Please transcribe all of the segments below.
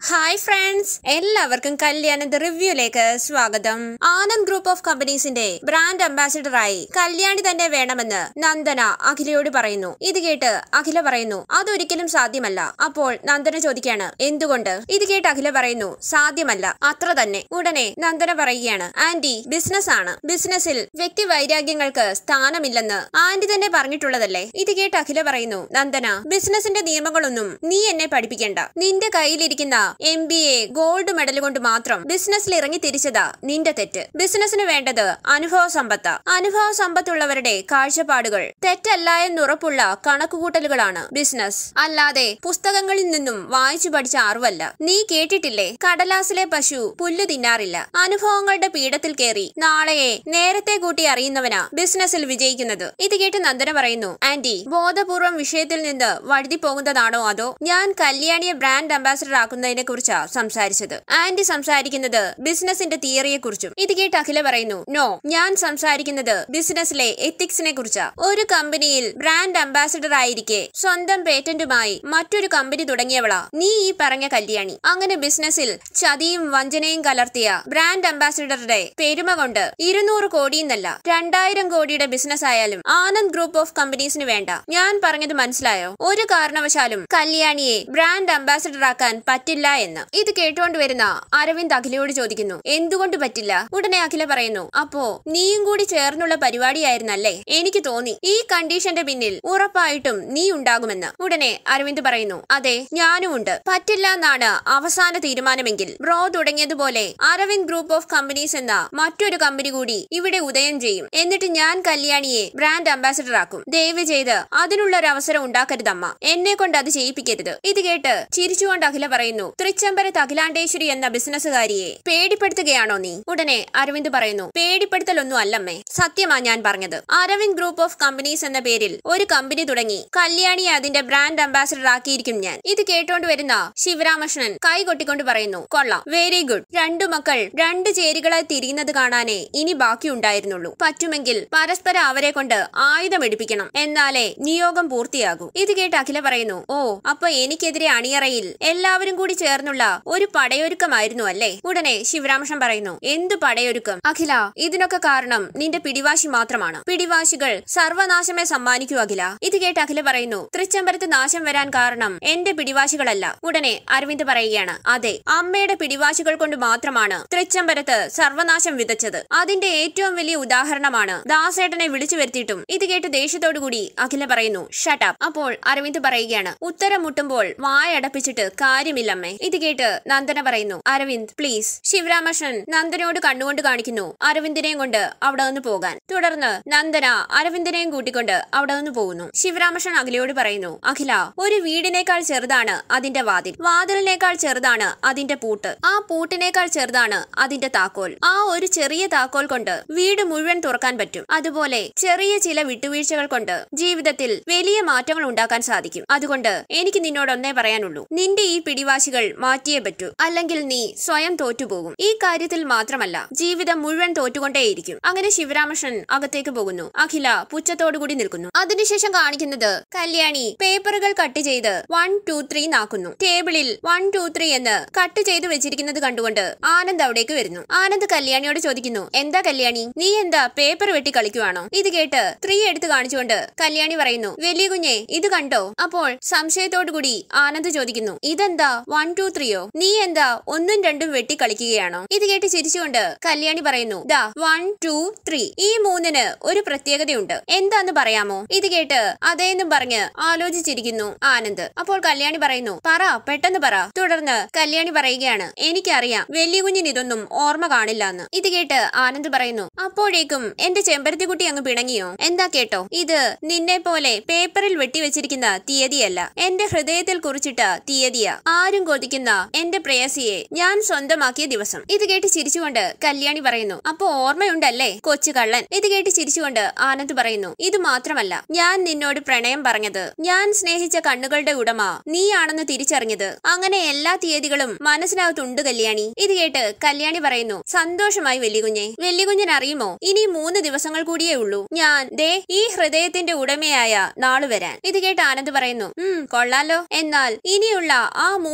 hi friends എല്ലാവർക്കും കല്യാണന്റെ റിവ്യൂലേക്ക് സ്വാഗതം ആനന്ദ് ഗ്രൂപ്പ് ഓഫ് കമ്പനീസിന്റെ ബ്രാൻഡ് അംബാസിഡറായി കല്യാണി തന്നെ വേണമെന്ന് നന്ദന അഖിലയോട് പറയുന്നു ഇത് കേട്ട് അഖില പറയുന്നു അതൊരിക്കലും സാധ്യമല്ല അപ്പോൾ നന്ദന ചോദിക്കാണ് എന്തുകൊണ്ട് ഇത് കേട്ട് അഖില പറയുന്നു സാധ്യമല്ല അത്ര തന്നെ ഉടനെ നന്ദന പറയുകയാണ് ആന്റി ബിസിനസ് ആണ് ബിസിനസ്സിൽ വ്യക്തി വൈരാഗ്യങ്ങൾക്ക് സ്ഥാനമില്ലെന്ന് ആന്റി തന്നെ പറഞ്ഞിട്ടുള്ളതല്ലേ ഇത് കേട്ട് അഖില പറയുന്നു നന്ദന ബിസിനസിന്റെ നിയമങ്ങളൊന്നും നീ എന്നെ പഠിപ്പിക്കണ്ട നിന്റെ കയ്യിലിരിക്കുന്ന M B A gold medal കൊണ്ട് മാത്രം ബിസിനസ്സിൽ ഇറങ്ങി തിരിച്ചതാ നിന്റെ തെറ്റ് ബിസിനസ്സിന് വേണ്ടത് അനുഭവ സമ്പത്താ അനുഭവ സമ്പത്തുള്ളവരുടെ കാഴ്ചപ്പാടുകൾ തെറ്റല്ല എന്നുറപ്പുള്ള കണക്കുകൂട്ടലുകളാണ് ബിസിനസ് അല്ലാതെ പുസ്തകങ്ങളിൽ നിന്നും വായിച്ചു പഠിച്ച അറിവല്ല നീ കേട്ടിട്ടില്ലേ കടലാസിലെ പശു പുല്ല് തിന്നാറില്ല അനുഭവങ്ങളുടെ പീഠത്തിൽ കയറി നാളെയെ നേരത്തെ കൂട്ടി അറിയുന്നവനാ ബിസിനസ്സിൽ വിജയിക്കുന്നത് ഇത് കേട്ട് നന്ദന പറയുന്നു ആന്റി ബോധപൂർവം വിഷയത്തിൽ നിന്ന് വഴുതി പോകുന്നതാണോ അതോ ഞാൻ കല്യാണിയെ ബ്രാൻഡ് അംബാസിഡർ ആക്കുന്നതിനെ കുറിച്ചാ സംസാരിച്ചത് ആന്റി സംസാരിക്കുന്നത് ബിസിനസിന്റെ തിയറിയെ കുറിച്ചും ഇത് കേട്ട് അഖില പറയുന്നു നോ ഞാൻ സംസാരിക്കുന്നത് ബിസിനസ്സിലെ എത്തിക്സിനെ കുറിച്ചാ ഒരു കമ്പനിയിൽ ബ്രാൻഡ് അംബാസിഡർ ആയിരിക്കെ സ്വന്തം പേറ്റന്റുമായി മറ്റൊരു കമ്പനി തുടങ്ങിയവളാ നീ ഈ പറഞ്ഞ കല്യാണി അങ്ങനെ ബിസിനസ്സിൽ ചതിയും വഞ്ചനയും കലർത്തിയ ബ്രാൻഡ് അംബാസിഡറുടെ പെരുമ കൊണ്ട് ഇരുന്നൂറ് കോടിയെന്നല്ല രണ്ടായിരം കോടിയുടെ ബിസിനസ് ആയാലും ആനന്ദ് ഗ്രൂപ്പ് ഓഫ് കമ്പനീസിന് വേണ്ട ഞാൻ പറഞ്ഞത് മനസ്സിലായോ ഒരു കാരണവശാലും കല്യാണിയെ ബ്രാൻഡ് അംബാസിഡർ ആക്കാൻ പറ്റില്ല എന്ന് ഇത് കേട്ടുകൊണ്ട് വരുന്ന അരവിന്ദ് അഖിലയോട് ചോദിക്കുന്നു എന്തുകൊണ്ട് പറ്റില്ല ഉടനെ അഖില പറയുന്നു അപ്പോ നീയും കൂടി ചേർന്നുള്ള പരിപാടിയായിരുന്നല്ലേ എനിക്ക് തോന്നി ഈ കണ്ടീഷന്റെ പിന്നിൽ ഉറപ്പായിട്ടും നീ ഉണ്ടാകുമെന്ന് ഉടനെ അരവിന്ദ് പറയുന്നു അതെ ഞാനും ഉണ്ട് പറ്റില്ല എന്നാണ് അവസാന തീരുമാനമെങ്കിൽ ബ്രോ തുടങ്ങിയതുപോലെ അരവിന്ദ് ഗ്രൂപ്പ് ഓഫ് കമ്പനീസ് എന്ന മറ്റൊരു കമ്പനി കൂടി ഇവിടെ ഉദയം ചെയ്യും എന്നിട്ട് ഞാൻ കല്യാണിയെ ബ്രാൻഡ് അംബാസിഡർ ആക്കും ദയവ് ചെയ്ത് അതിനുള്ള ഒരു അവസരം ഉണ്ടാക്കരുതമ്മ എന്നെ കൊണ്ട് അത് ചെയ്യിപ്പിക്കരുത് ഇത് കേട്ട് ചിരിച്ചുകൊണ്ട് അഖില പറയുന്നു തൃച്ചംബരത്ത് അഖിലാണ്ടേശ്വരി എന്ന ബിസിനസ്സുകാരിയെ പേടിപ്പെടുത്തുകയാണോ നീ ഉടനെ അരവിന്ദ് പറയുന്നു പേടിപ്പെടുത്തലൊന്നും അല്ലമ്മേ സത്യമാ ഞാൻ പറഞ്ഞത് അരവിന്ദ് ഗ്രൂപ്പ് ഓഫ് കമ്പനീസ് എന്ന പേരിൽ ഒരു കമ്പനി തുടങ്ങി കല്യാണിയെ അതിന്റെ ബ്രാൻഡ് അംബാസിഡർ ആക്കിയിരിക്കും ഞാൻ ഇത് കേട്ടോണ്ട് വരുന്ന ശിവരാമകൃഷ്ണൻ കൈ കൊട്ടിക്കൊണ്ട് പറയുന്നു കൊള്ളാം വെരി ഗുഡ് രണ്ടു മക്കൾ രണ്ട് ചേരികളായി തിരിയുന്നത് കാണാനേ ഇനി ബാക്കിയുണ്ടായിരുന്നുള്ളൂ പറ്റുമെങ്കിൽ പരസ്പരം അവരെ കൊണ്ട് ആയുധം എടുപ്പിക്കണം എന്നാലേ നിയോഗം പൂർത്തിയാകൂ ഇത് കേട്ട് അഖില പറയുന്നു ഓ അപ്പൊ എനിക്കെതിരെ അണിയറയിൽ എല്ലാവരും കൂടി ചേർന്നുള്ള ഒരു പടയൊരുക്കമായിരുന്നു അല്ലേ ഉടനെ ശിവരാമകൃഷ്ണൻ പറയുന്നു എന്തു പടയൊരുക്കം അഖില ഇതിനൊക്കെ കാരണം നിന്റെ പിടിവാശി മാത്രമാണ് പിടിവാശികൾ സർവനാശമേ സമ്മാനിക്കൂ അഖില ഇത് കേട്ട് അഖില പറയുന്നു തൃച്ചംബരത്ത് നാശം വരാൻ കാരണം എന്റെ പിടിവാശികളല്ല ഉടനെ അരവിന്ദ് പറയുകയാണ് അതെ അമ്മയുടെ പിടിവാശികൾ കൊണ്ട് മാത്രമാണ് തൃച്ചംബരത്ത് സർവനാശം വിതച്ചത് അതിന്റെ ഏറ്റവും വലിയ ഉദാഹരണമാണ് ദാസേട്ടനെ വിളിച്ചു വരുത്തിയിട്ടും ഇത് കേട്ട് ദേഷ്യത്തോടുകൂടി അഖില പറയുന്നു ഷട്ടപ്പ് അപ്പോൾ അരവിന്ദ് പറയുകയാണ് ഉത്തരം മുട്ടുമ്പോൾ വായടപ്പിച്ചിട്ട് കാര്യമില്ലമ്മേ ഇത് കേട്ട് നന്ദന പറയുന്നു അരവിന്ദ് പ്ലീസ് ശിവരാമകൃഷ്ണൻ നന്ദനോട് കണ്ണുകൊണ്ട് കാണിക്കുന്നു അരവിന്ദിനെയും കൊണ്ട് അവിടെ നിന്ന് പോകാൻ തുടർന്ന് നന്ദന അരവിന്ദിനെയും കൂട്ടിക്കൊണ്ട് അവിടെ നിന്ന് പോകുന്നു ശിവരാമകൃഷ്ണൻ അഖിലയോട് പറയുന്നു അഖില ഒരു വീടിനേക്കാൾ ചെറുതാണ് അതിന്റെ വാതിൽ വാതിലിനേക്കാൾ ചെറുതാണ് അതിന്റെ പൂട്ട് ആ പൂട്ടിനേക്കാൾ ചെറുതാണ് അതിന്റെ താക്കോൽ ആ ഒരു ചെറിയ താക്കോൽ കൊണ്ട് വീട് മുഴുവൻ തുറക്കാൻ പറ്റും അതുപോലെ ചെറിയ ചില വിട്ടുവീഴ്ചകൾ കൊണ്ട് ജീവിതത്തിൽ വലിയ മാറ്റങ്ങൾ ഉണ്ടാക്കാൻ സാധിക്കും അതുകൊണ്ട് എനിക്ക് നിന്നോട് ഒന്നേ പറയാനുള്ളൂ നിന്റെ ഈ പിടിവാശികൾ മാറ്റിയേ പറ്റൂ അല്ലെങ്കിൽ നീ സ്വയം തോറ്റുപോകും ഈ കാര്യത്തിൽ മാത്രമല്ല ജീവിതം മുഴുവൻ തോറ്റുകൊണ്ടേയിരിക്കും അങ്ങനെ ശിവരാമകൃഷ്ണൻ അകത്തേക്ക് പോകുന്നു അഖില പുച്ഛത്തോടുകൂടി നിൽക്കുന്നു അതിനുശേഷം കാണിക്കുന്നത് കല്യാണി പേപ്പറുകൾ കട്ട് ചെയ്ത് വൺ ടു ത്രീ നാക്കുന്നു ടേബിളിൽ വൺ ടു ത്രീ എന്ന് കട്ട് ചെയ്ത് വെച്ചിരിക്കുന്നത് കണ്ടുകൊണ്ട് ആനന്ദ് അവിടേക്ക് വരുന്നു ആനന്ദ് കല്യാണിയോട് ചോദിക്കുന്നു എന്താ കല്യാണി നീ എന്താ പേപ്പർ വെട്ടി കളിക്കുവാണോ ഇത് കേട്ട് ത്രീ എടുത്ത് കാണിച്ചുകൊണ്ട് കല്യാണി പറയുന്നു വലിയ കുഞ്ഞെ ഇത് കണ്ടോ അപ്പോൾ സംശയത്തോടു കൂടി ആനന്ദ് ചോദിക്കുന്നു ഇതെന്താ വൺ ടു ത്രീയോ നീ എന്താ ഒന്നും രണ്ടും വെട്ടി കളിക്കുകയാണോ ഇത് കേട്ട് ചിരിച്ചുകൊണ്ട് കല്യാണി പറയുന്നു ദാ വൺ ടു ത്രീ ഈ മൂന്നിന് ഒരു പ്രത്യേകതയുണ്ട് എന്താന്ന് പറയാമോ ഇത് കേട്ട് അതേന്നും പറഞ്ഞ് ആലോചിച്ചിരിക്കുന്നു ആനന്ദ് അപ്പോൾ കല്യാണി പറയുന്നു പറ പെട്ടെന്ന് പറ തുടർന്ന് കല്യാണി പറയുകയാണ് എനിക്കറിയാം വലിയ കുഞ്ഞിന് ഇതൊന്നും ഓർമ്മ കാണില്ല എന്ന് ഇത് കേട്ട് ആനന്ദ് പറയുന്നു അപ്പോഴേക്കും എന്റെ ചെമ്പരത്തിക്കുട്ടി അങ്ങ് പിണങ്ങിയോ എന്താ കേട്ടോ ഇത് നിന്നെ പോലെ പേപ്പറിൽ വെട്ടിവെച്ചിരിക്കുന്ന തീയതിയല്ല എന്റെ ഹൃദയത്തിൽ കുറിച്ചിട്ട തീയതിയാ ആരും കൊതിക്കുന്ന എന്റെ പ്രേയസിയെ ഞാൻ സ്വന്തമാക്കിയ ദിവസം ഇത് കേട്ട് ചിരിച്ചുകൊണ്ട് കല്യാണി പറയുന്നു അപ്പൊ ഓർമ്മയുണ്ടല്ലേ കൊച്ചു കള്ളൻ ഇത് കേട്ട് ചിരിച്ചുകൊണ്ട് ആനന്ദ് പറയുന്നു ഇത് മാത്രമല്ല ഞാൻ നിന്നോട് പ്രണയം പറഞ്ഞത് ഞാൻ സ്നേഹിച്ച കണ്ണുകളുടെ ഉടമ നീയാണെന്ന് തിരിച്ചറിഞ്ഞത് അങ്ങനെ എല്ലാ തീയതികളും മനസ്സിനകത്തുണ്ട് കല്യാണി ഇത് കേട്ട് കല്യാണി പറയുന്നു സന്തോഷമായി വെല്ലികുഞ്ഞെ വെല്ലികുഞ്ഞൻ അറിയുമോ ഇനി മൂന്ന് ദിവസങ്ങൾ കൂടിയേ ഉള്ളൂ ഞാൻ ദേ ഈ ഹൃദയത്തിന്റെ ഉടമയായ നാളു വരാൻ ഇത് കേട്ട് ആനന്ദ് പറയുന്നു ഉം കൊള്ളാലോ എന്നാൽ ഇനിയുള്ള ആ മൂന്ന് ദിവസത്തെ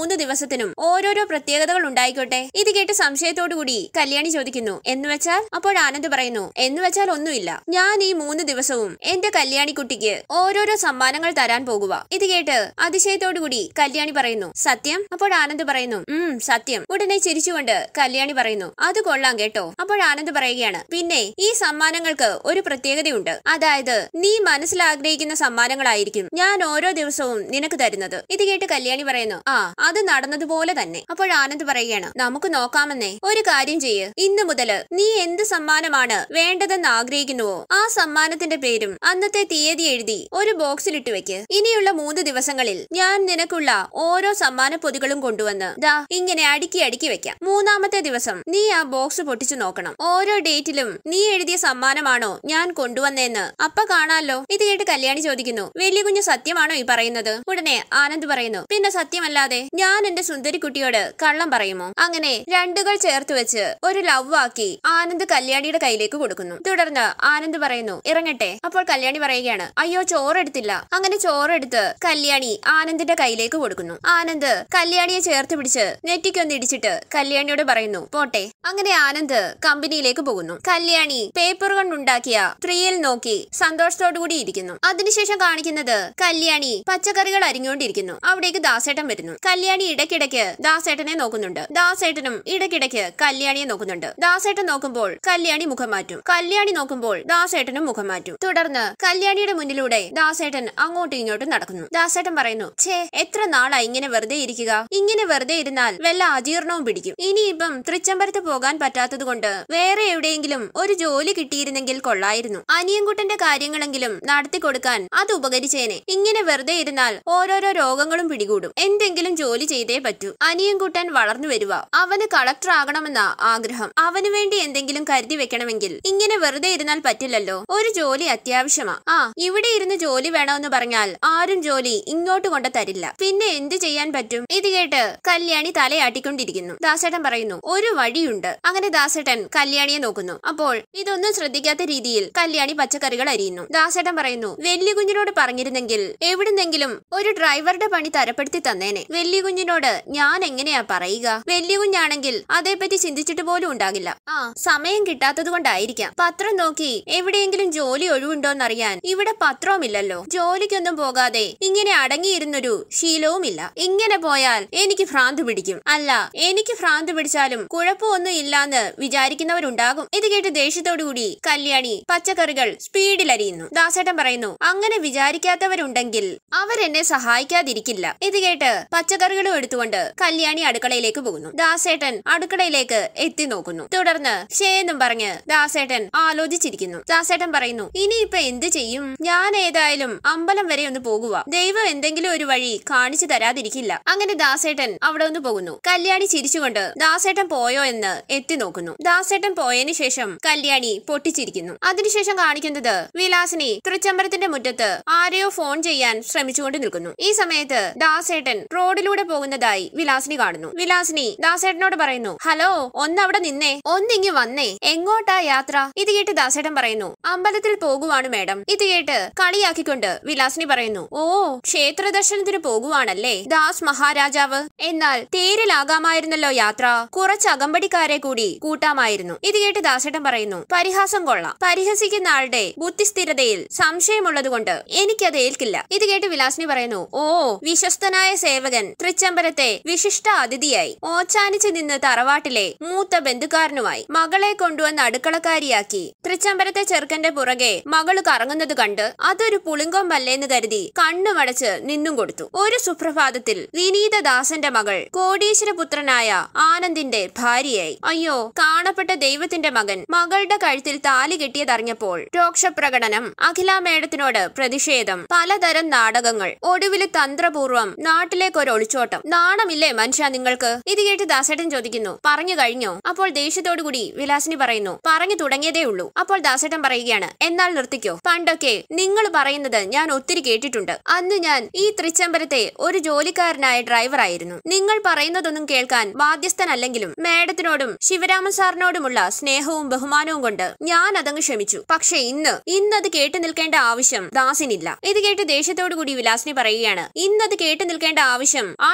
ദിവസത്തിനും ഓരോരോ പ്രത്യേകതകൾ ഉണ്ടായിക്കോട്ടെ ഇത് കേട്ട് സംശയത്തോടുകൂടി കല്യാണി ചോദിക്കുന്നു എന്ന് വെച്ചാൽ അപ്പോൾ ആനന്ദ് പറയുന്നു എന്ന് വെച്ചാൽ ഒന്നുമില്ല ഞാൻ ഈ മൂന്ന് ദിവസവും എന്റെ കല്യാണിക്കുട്ടിക്ക് ഓരോരോ സമ്മാനങ്ങൾ തരാൻ പോകുക ഇത് കേട്ട് അതിശയത്തോടുകൂടി കല്യാണി പറയുന്നു സത്യം അപ്പോൾ ആനന്ദ് പറയുന്നു ഉം സത്യം ഉടനെ ചിരിച്ചുകൊണ്ട് കല്യാണി പറയുന്നു അത് കൊള്ളാം കേട്ടോ അപ്പോൾ ആനന്ദ് പറയുകയാണ് പിന്നെ ഈ സമ്മാനങ്ങൾക്ക് ഒരു പ്രത്യേകതയുണ്ട് അതായത് നീ മനസ്സിൽ ആഗ്രഹിക്കുന്ന സമ്മാനങ്ങളായിരിക്കും ഞാൻ ഓരോ ദിവസവും നിനക്ക് തരുന്നത് ഇത് കേട്ട് കല്യാണി പറയുന്നു ആ അത് നടന്നതുപോലെ തന്നെ അപ്പോൾ ആനന്ദ് പറയുകയാണ് നമുക്ക് നോക്കാമെന്നേ ഒരു കാര്യം ചെയ്യ് ഇന്നു മുതല് നീ എന്ത് സമ്മാനമാണ് വേണ്ടതെന്ന് ആഗ്രഹിക്കുന്നുവോ ആ സമ്മാനത്തിന്റെ പേരും അന്നത്തെ തീയതി എഴുതി ഒരു ബോക്സിൽ ഇട്ട് വെക്ക് ഇനിയുള്ള മൂന്ന് ദിവസങ്ങളിൽ ഞാൻ നിനക്കുള്ള ഓരോ സമ്മാന പൊതികളും കൊണ്ടുവന്ന് ദാ ഇങ്ങനെ അടുക്കി അടുക്കി വെക്കാം മൂന്നാമത്തെ ദിവസം നീ ആ ബോക്സ് പൊട്ടിച്ചു നോക്കണം ഓരോ ഡേറ്റിലും നീ എഴുതിയ സമ്മാനമാണോ ഞാൻ കൊണ്ടുവന്നേന്ന് അപ്പ കാണാലോ ഇത് കേട്ട് കല്യാണി ചോദിക്കുന്നു വലിയ കുഞ്ഞ് സത്യമാണോ ഈ പറയുന്നത് ഉടനെ ആനന്ദ് പറയുന്നു പിന്നെ സത്യമല്ലാതെ ഞാൻ എന്റെ സുന്ദരിക്കുട്ടിയോട് കള്ളം പറയുമോ അങ്ങനെ രണ്ടുകൾ ചേർത്ത് വെച്ച് ഒരു ലവ് ആക്കി ആനന്ദ് കല്യാണിയുടെ കയ്യിലേക്ക് കൊടുക്കുന്നു തുടർന്ന് ആനന്ദ് പറയുന്നു ഇറങ്ങട്ടെ അപ്പോൾ കല്യാണി പറയുകയാണ് അയ്യോ ചോറെടുത്തില്ല അങ്ങനെ ചോറെടുത്ത് കല്യാണി ആനന്ദിന്റെ കയ്യിലേക്ക് കൊടുക്കുന്നു ആനന്ദ് കല്യാണിയെ ചേർത്ത് പിടിച്ച് നെറ്റിക്കൊന്ന് ഇടിച്ചിട്ട് കല്യാണിയോട് പറയുന്നു പോട്ടെ അങ്ങനെ ആനന്ദ് കമ്പനിയിലേക്ക് പോകുന്നു കല്യാണി പേപ്പർ കൊണ്ടുണ്ടാക്കിയ ട്രീയിൽ നോക്കി സന്തോഷത്തോടു കൂടി ഇരിക്കുന്നു അതിനുശേഷം കാണിക്കുന്നത് കല്യാണി പച്ചക്കറികൾ അരിഞ്ഞുകൊണ്ടിരിക്കുന്നു അവിടേക്ക് ദാസേട്ടൻ വരുന്നു കല്യാണി ഇടയ്ക്കിടയ്ക്ക് ദാസേട്ടനെ നോക്കുന്നുണ്ട് ദാസേട്ടനും ഇടയ്ക്കിടയ്ക്ക് കല്യാണിയെ നോക്കുന്നുണ്ട് ദാസേട്ടൻ നോക്കുമ്പോൾ കല്യാണി മുഖം മാറ്റും കല്യാണി നോക്കുമ്പോൾ ദാസേട്ടനും മുഖം മാറ്റും തുടർന്ന് കല്യാണിയുടെ മുന്നിലൂടെ ദാസേട്ടൻ അങ്ങോട്ടും ഇങ്ങോട്ടും നടക്കുന്നു ദാസേട്ടൻ പറയുന്നു ഛേ എത്ര നാളായി ഇങ്ങനെ വെറുതെ ഇരിക്കുക ഇങ്ങനെ വെറുതെ ഇരുന്നാൽ വല്ല അജീർണവും പിടിക്കും ഇനിയിപ്പം തൃച്ചംബരത്ത് പോകാൻ പറ്റാത്തത് കൊണ്ട് വേറെ എവിടെയെങ്കിലും ഒരു ജോലി കിട്ടിയിരുന്നെങ്കിൽ കൊള്ളായിരുന്നു അനിയൻകുട്ടന്റെ കാര്യങ്ങളെങ്കിലും നടത്തി കൊടുക്കാൻ അത് ഉപകരിച്ചേനെ ഇങ്ങനെ വെറുതെ ഇരുന്നാൽ ഓരോരോ രോഗങ്ങളും പിടികൂടും എന്തെങ്കിലും ജോലി ചെയ്തേ പറ്റൂ അനിയൻകുട്ടൻ വളർന്നു വരുക അവന് കളക്ടർ ആകണമെന്ന ആഗ്രഹം അവന് വേണ്ടി എന്തെങ്കിലും കരുതി വെക്കണമെങ്കിൽ ഇങ്ങനെ വെറുതെ ഇരുന്നാൽ പറ്റില്ലല്ലോ ഒരു ജോലി അത്യാവശ്യമാ ആ ഇവിടെ ഇരുന്ന് ജോലി വേണമെന്ന് പറഞ്ഞാൽ ആരും ജോലി ഇങ്ങോട്ട് കൊണ്ട് തരില്ല പിന്നെ എന്ത് ചെയ്യാൻ പറ്റും ഇത് കേട്ട് കല്യാണി തലയാട്ടിക്കൊണ്ടിരിക്കുന്നു ദാസേട്ടൻ പറയുന്നു ഒരു വഴിയുണ്ട് അങ്ങനെ ദാസേട്ടൻ കല്യാണിയെ നോക്കുന്നു അപ്പോൾ ഇതൊന്നും ശ്രദ്ധിക്കാത്ത രീതിയിൽ കല്യാണി പച്ചക്കറികൾ അരിയുന്നു ദാസേട്ടൻ പറയുന്നു വെല്ലി കുഞ്ഞിനോട് പറഞ്ഞിരുന്നെങ്കിൽ എവിടുന്നെങ്കിലും ഒരു ഡ്രൈവറുടെ പണി തരപ്പെടുത്തി തന്നേനെ വെല്ലി കുഞ്ഞിനോട് ഞാൻ എങ്ങനെയാ പറയുക വെല്ലി കുഞ്ഞാണെങ്കിൽ അതേപ്പറ്റി ചിന്തിച്ചിട്ട് പോലും ഉണ്ടാകില്ല ആ സമയം കിട്ടാത്തത് കൊണ്ടായിരിക്കാം പത്രം നോക്കി എവിടെയെങ്കിലും ജോലി ഒഴിവുണ്ടോന്നറിയാൻ ഇവിടെ പത്രവുമില്ലല്ലോ ജോലിക്കൊന്നും പോകാതെ ഇങ്ങനെ അടങ്ങിയിരുന്നൊരു ശീലവുമില്ല ഇങ്ങനെ പോയാൽ എനിക്ക് ഭ്രാന്ത് പിടിക്കും അല്ല എനിക്ക് ഭ്രാന്ത് പിടിച്ചാലും കുഴപ്പമൊന്നും ഇല്ലാന്ന് വിചാരിക്കുന്നവരുണ്ടാകും ഇത് കേട്ട് ദേഷ്യത്തോടുകൂടി കല്യാണി പച്ചക്കറികൾ സ്പീഡിൽ അരിയുന്നു ദാസേട്ടൻ പറയുന്നു അങ്ങനെ വിചാരിക്കാത്തവരുണ്ടെങ്കിൽ അവരെന്നെ സഹായിക്കാതിരിക്കില്ല ഇത് കേട്ട് പച്ചക്കറികളും എടുത്തുകൊണ്ട് കല്യാണി അടുക്കളയിലേക്ക് പോകുന്നു ദാസേട്ടൻ അടുക്കളയിലേക്ക് എത്തി നോക്കുന്നു തുടർന്ന് ഷേന്നും പറഞ്ഞ് ദാസേട്ടൻ ആലോചിച്ചിരിക്കുന്നു ദാസേട്ടൻ പറയുന്നു ഇനിയിപ്പൊ എന്ത് ചെയ്യും ഞാൻ ഏതായാലും അമ്പലം വരെ ഒന്ന് പോകുക ദൈവം എന്തെങ്കിലും ഒരു വഴി കാണിച്ചു തരാതിരിക്കില്ല അങ്ങനെ ദാസേട്ടൻ അവിടെ ഒന്ന് പോകുന്നു കല്യാണി ചിരിച്ചുകൊണ്ട് ദാസേട്ടൻ പോയോ എന്ന് എത്തി നോക്കുന്നു ദാസേട്ടൻ പോയതിനു ശേഷം കല്യാണി പൊട്ടിച്ചിരിക്കുന്നു അതിനുശേഷം കാണിക്കുന്നത് വിലാസിനി തൃച്ചമ്പരത്തിന്റെ മുറ്റത്ത് ആരെയോ ഫോൺ ചെയ്യാൻ ശ്രമിച്ചുകൊണ്ട് നിൽക്കുന്നു ഈ സമയത്ത് ദാസേട്ടൻ റോഡിലൂടെ പോകുന്നതായി വിലാസിനി കാണുന്നു വിലാസിനി ദാസേട്ടനോട് പറയുന്നു ഹലോ ഒന്നവിടെ നിന്നേ ഒന്നിങ്ങി വന്നേ എങ്ങോട്ടാ യാത്ര ഇത് കേട്ട് ദാസേട്ടൻ പറയുന്നു അമ്പലത്തിൽ പോകുവാണ് മേഡം ഇത് കേട്ട് കളിയാക്കിക്കൊണ്ട് വിലാസിനി പറയുന്നു ഓ ക്ഷേത്ര ദർശനത്തിന് പോകുവാണല്ലേ ദാസ് മഹാരാജാവ് എന്നാൽ തേരിലാകാമായിരുന്നല്ലോ യാത്ര കുറച്ച് അകമ്പടിക്കാരെ കൂടി കൂട്ടാമായിരുന്നു ഇത് കേട്ട് ദാസേട്ടൻ പറയുന്നു പരിഹാസം കൊള്ളാം പരിഹസിക്കുന്ന ആളുടെ ബുദ്ധിസ്ഥിരതയിൽ സംശയമുള്ളതുകൊണ്ട് എനിക്കത് ഏൽക്കില്ല ഇത് കേട്ട് വിലാസിനി പറയുന്നു ഓ വിശ്വസ്തനായ സേവകൻ തൃച്ചംബരത്തെ വിശിഷ്ട അതിഥിയായി ഓച്ചാനിച്ച് നിന്ന് തറവാട്ടിലെ മൂത്ത ബന്ധുക്കാരനുമായി മകളെ കൊണ്ടുവന്ന് അടുക്കളക്കാരിയാക്കി തൃച്ചംബരത്തെ ചെറുക്കന്റെ പുറകെ മകള് കറങ്ങുന്നത് കണ്ട് അതൊരു പുളിങ്കൊമ്പല്ലേന്ന് കരുതി കണ്ണുമടച്ച് നിന്നും കൊടുത്തു ഒരു സുപ്രഭാതത്തിൽ വിനീതദാസന്റെ മകൾ കോടീശ്വരപുത്രനായ ആനന്ദിന്റെ ഭാര്യയായി അയ്യോ കാണപ്പെട്ട ദൈവത്തിന്റെ മകൻ മകളുടെ കഴുത്തിൽ താലി കെട്ടിയതറിഞ്ഞപ്പോൾ രോക്ഷപ്രകടനം അഖില മേഡത്തിനോട് പ്രതിഷേധം പലതരം നാടകങ്ങൾ ഒടുവില് തന്ത്രപൂർവം നാട്ടിലേക്ക് ഒരു ഒളിച്ചോട്ടം നാണമില്ലേ മനുഷ്യ നിങ്ങൾക്ക് ഇത് കേട്ട് ദാസേട്ടൻ ചോദിക്കുന്നു പറഞ്ഞു കഴിഞ്ഞോ അപ്പോൾ ദേഷ്യത്തോടുകൂടി വിലാസിനി പറയുന്നു പറഞ്ഞു തുടങ്ങിയതേ ഉള്ളൂ അപ്പോൾ ദാസേട്ടൻ പറയുകയാണ് എന്നാൽ നിർത്തിക്കോ പണ്ടൊക്കെ നിങ്ങൾ പറയുന്നത് ഞാൻ ഒത്തിരി കേട്ടിട്ടുണ്ട് അന്ന് ഞാൻ ഈ തൃച്ചംബരത്തെ ഒരു ജോലിക്കാരനായ ഡ്രൈവറായിരുന്നു നിങ്ങൾ പറയുന്നതൊന്നും കേൾക്കാൻ ബാധ്യസ്ഥനല്ലെങ്കിലും മേഡത്തിനോടും ശിവരാമൻ സാറിനോടുമുള്ള സ്നേഹവും ബഹുമാനവും കൊണ്ട് ഞാൻ അതങ്ങ് ക്ഷമിച്ചു പക്ഷെ ഇന്ന് ഇന്നത് കേട്ടു നിൽക്കേണ്ട ആവശ്യം ദാസിനില്ല ഇത് കേട്ട് ദേഷ്യത്തോടു കൂടി വിലാസിനി പറയുകയാണ് ഇന്നത് കേട്ടു നിൽക്കേണ്ട ആവശ്യം ആ ഡ്രൈവർ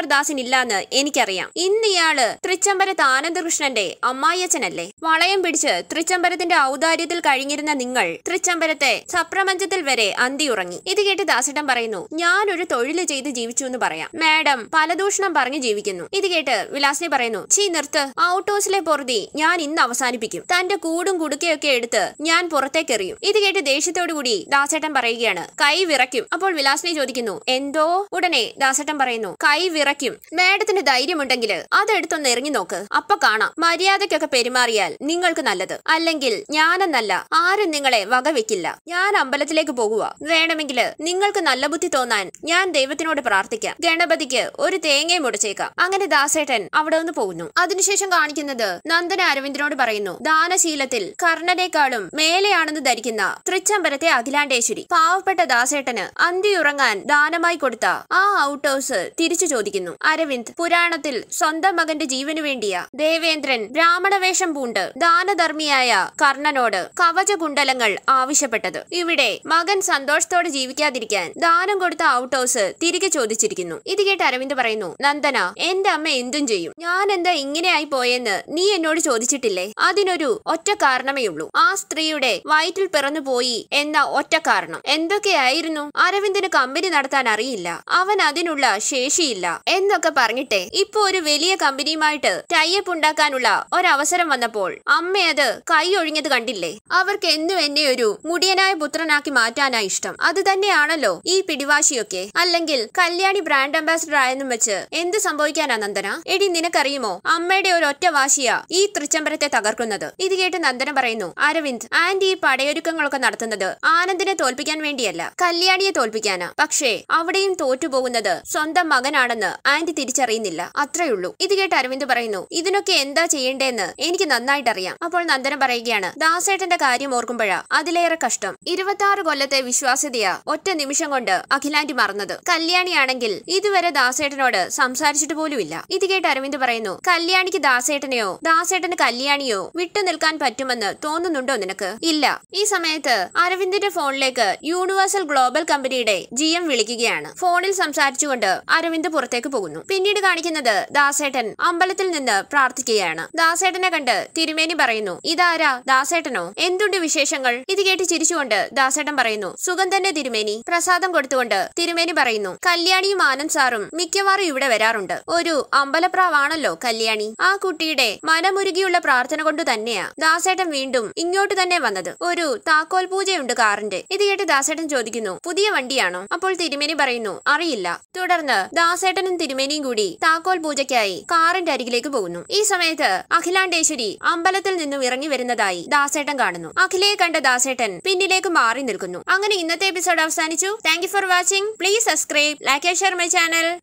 തൃച്ചംബർ ദാസിനില്ലാന്ന് എനിക്കറിയാം ഇന്ന് ഇയാള് തൃച്ചംബരത്ത് ആനന്ദകൃഷ്ണന്റെ അമ്മായിയച്ഛനല്ലേ വളയം പിടിച്ച് തൃച്ചംബരത്തിന്റെ ഔദാര്യത്തിൽ കഴിഞ്ഞിരുന്ന നിങ്ങൾ തൃച്ചംബരത്തെ സപ്രമഞ്ചത്തിൽ വരെ അന്തിയുറങ്ങി ഇത് കേട്ട് ദാസേട്ടൻ പറയുന്നു ഞാൻ ഒരു തൊഴിൽ ചെയ്ത് ജീവിച്ചു എന്ന് പറയാം മാഡം പലദൂഷണം പറഞ്ഞു ജീവിക്കുന്നു ഇത് കേട്ട് വിലാസിനി പറയുന്നു ചീ നിർത്ത് ഔട്ട് ഹൗസിലെ പൊറുതി ഞാൻ ഇന്ന് അവസാനിപ്പിക്കും തന്റെ കൂടും കുടുക്കയൊക്കെ എടുത്ത് ഞാൻ പുറത്തേക്ക് എറിയും ഇത് കേട്ട് ദേഷ്യത്തോടു കൂടി ദാസേട്ടൻ പറയുകയാണ് കൈ വിറയ്ക്കും അപ്പോൾ വിലാസിനി ചോദിക്കുന്നു എന്തോ ഉടനെ ദാസേട്ടൻ പറയുന്നു കൈ വിറയ്ക്കും മാഡത്തിന് ധൈര്യമുണ്ടെങ്കിൽ അതെടുത്തൊന്ന് ഇറങ്ങി നോക്ക് അപ്പൊ കാണാം മര്യാദയ്ക്കൊക്കെ പെരുമാറിയാൽ നിങ്ങൾക്ക് നല്ലത് അല്ലെങ്കിൽ ഞാനെന്നല്ല ആരും നിങ്ങളെ വകവെക്കില്ല ഞാൻ അമ്പലത്തിലേക്ക് പോകുക വേണമെങ്കിൽ നിങ്ങൾക്ക് നല്ല ബുദ്ധി തോന്നാൻ ഞാൻ ദൈവത്തിനോട് പ്രാർത്ഥിക്കാം ഗണപതിക്ക് ഒരു തേങ്ങയും മുടച്ചേക്കാം അങ്ങനെ ദാസേട്ടൻ അവിടെ നിന്ന് പോകുന്നു അതിനുശേഷം കാണിക്കുന്നത് നന്ദന അരവിന്ദനോട് പറയുന്നു ദാനശീലത്തിൽ കർണനേക്കാളും മേലെയാണെന്ന് ധരിക്കുന്ന തൃച്ചംബരത്തെ അഖിലാണ്ടേശ്വരി പാവപ്പെട്ട ദാസേട്ടന് അന്തിയുറങ്ങാൻ ദാനമായി കൊടുത്ത ആ ഔട്ട് ഹൗസ് തിരിച്ചു ചോദിക്കുന്നു അരവിന്ദ് പുരാണത്തിൽ സ്വന്തം മകന്റെ ജീവനു വേണ്ടിയ ദേവേന്ദ്രൻ ബ്രാഹ്മണവേഷം പൂണ്ട് ദാനധർമ്മിയായ കർണനോട് കവചകുണ്ടലങ്ങൾ ആവശ്യപ്പെട്ടത് ഇവിടെ മകൻ സന്തോഷത്തോടെ ജീവിക്കാതിരിക്കാൻ ദാനം കൊടുത്ത ഔട്ട് ഹൗസ് തിരികെ ചോദിച്ചിരിക്കുന്നു ഇത് കേട്ട് അരവിന്ദ് പറയുന്നു നന്ദന എന്റെ അമ്മ എന്തും ചെയ്യും ഞാൻ എന്താ ഇങ്ങനെയായി പോയെന്ന് നീ എന്നോട് ചോദിച്ചിട്ടില്ലേ അതിനൊരു ഒറ്റ കാരണമേ ഉള്ളൂ ആ സ്ത്രീയുടെ വയറ്റിൽ പിറന്നു പോയി എന്ന ഒറ്റ കാരണം എന്തൊക്കെയായിരുന്നു അരവിന്ദിന് കമ്പനി നടത്താൻ അറിയില്ല അവൻ അതിനുള്ള ശേഷിയില്ല എന്നൊക്കെ പറഞ്ഞിട്ടെ ഇപ്പൊ ഒരു വലിയ കമ്പനിയുമായിട്ട് ടൈപ്പ് ഉണ്ടാക്കാനുള്ള ഒരവസരം വന്നപ്പോൾ അമ്മ അത് കൈ ഒഴിഞ്ഞത് കണ്ടില്ലേ അവർക്ക് എന്നും എന്നെ ഒരു മുടിയനായ പുത്രനാക്കി മാറ്റാനാ ഇഷ്ടം അത് തന്നെയാണല്ലോ ഈ പിടിവാശിയൊക്കെ അല്ലെങ്കിൽ കല്യാണി ബ്രാൻഡ് അംബാസിഡർ ആയെന്നും വെച്ച് എന്ത് സംഭവിക്കാനാ നന്ദന എടി നിനക്കറിയുമോ അമ്മയുടെ ഒരു ഒറ്റ വാശിയാ ഈ തൃച്ചംബരത്തെ തകർക്കുന്നത് ഇത് കേട്ട് നന്ദന പറയുന്നു അരവിന്ദ് ആന്റി ഈ പടയൊരുക്കങ്ങളൊക്കെ നടത്തുന്നത് ആനന്ദിനെ തോൽപ്പിക്കാൻ വേണ്ടിയല്ല കല്യാണിയെ തോൽപ്പിക്കാനാ പക്ഷേ അവിടെയും തോറ്റുപോകുന്നത് സ്വന്തം മകനാണെന്ന് ആന്റി തിരിച്ചറിയുന്നില്ല അത്രയുള്ളൂ ഇത് കേട്ട് അരവിന്ദ് പറയുന്നു ഇതിനൊക്കെ എന്താ ചെയ്യേണ്ടതെന്ന് എനിക്ക് നന്നായിട്ട് അറിയാം അപ്പോൾ നന്ദന പറയുകയാണ് ദാസേട്ടന്റെ കാര്യം ഓർക്കുമ്പോഴാ അതിലേറെ കഷ്ടം ഇരുപത്തി ആറ് കൊല്ലത്തെ വിശ്വാസ്യതയാ ഒറ്റ നിമിഷം കൊണ്ട് അഖിലാന്റി മറന്നത് കല്യാണിയാണെങ്കിൽ ഇതുവരെ ദാസേട്ടനോട് സംസാരിച്ചിട്ട് പോലുമില്ല ഇത് കേട്ട് അരവിന്ദ് പറയുന്നു കല്യാണിക്ക് ദാസേട്ടനെയോ ദാസേട്ടന് കല്യാണിയോ വിട്ടു നിൽക്കാൻ പറ്റുമെന്ന് തോന്നുന്നുണ്ടോ നിനക്ക് ഇല്ല ഈ സമയത്ത് അരവിന്ദിന്റെ ഫോണിലേക്ക് യൂണിവേഴ്സൽ ഗ്ലോബൽ കമ്പനിയുടെ ജി എം വിളിക്കുകയാണ് ഫോണിൽ സംസാരിച്ചുകൊണ്ട് അരവിന്ദ് പുറത്തേക്ക് പോകുന്നു പിന്നീട് കാണിക്കുന്നത് ദാസേട്ടൻ അമ്പലത്തിൽ നിന്ന് പ്രാർത്ഥിക്കുകയാണ് ദാസേട്ടനെ കണ്ട് തിരുമേനി പറയുന്നു ഇതാരാ ദാസേട്ടനോ എന്തുണ്ട് വിശേഷങ്ങൾ ഇത് കേട്ട് ചിരിച്ചുകൊണ്ട് ദാസേട്ടൻ പറയുന്നു സുഖം തന്നെ തിരുമേനി പ്രസാദം കൊടുത്തുകൊണ്ട് തിരുമേനി പറയുന്നു കല്യാണിയും ആനന്ദ് സാറും മിക്കവാറും ഇവിടെ വരാറുണ്ട് ഒരു അമ്പലപ്രാവാണല്ലോ കല്യാണി ആ കുട്ടിയുടെ മനമുരുകിയുള്ള പ്രാർത്ഥന കൊണ്ട് തന്നെയാ ദാസേട്ടൻ വീണ്ടും ഇങ്ങോട്ട് തന്നെ വന്നത് ഒരു താക്കോൽ പൂജയുണ്ട് കാറിന്റെ ഇത് കേട്ട് ദാസേട്ടൻ ചോദിക്കുന്നു പുതിയ വണ്ടിയാണോ അപ്പോൾ തിരുമേനി പറയുന്നു അറിയില്ല തുടർന്ന് ദാസേട്ടനും തിരുമേനിയും കൂടി താക്കോൽ പൂജയ്ക്കായി കാറിന്റെ അരികിലേക്ക് പോകുന്നു ഈ സമയത്ത് അഖിലാണ്ടേശ്വരി അമ്പലത്തിൽ നിന്നും ഇറങ്ങി വരുന്നതായി ദാസേട്ടൻ കാണുന്നു അഖിലയെ കണ്ട ദാസേട്ടൻ പിന്നിലേക്ക് മാറി നിൽക്കുന്നു അങ്ങനെ ഇന്നത്തെ എപ്പിസോഡ് അവസാനിച്ചു thank you for watching please subscribe like share my channel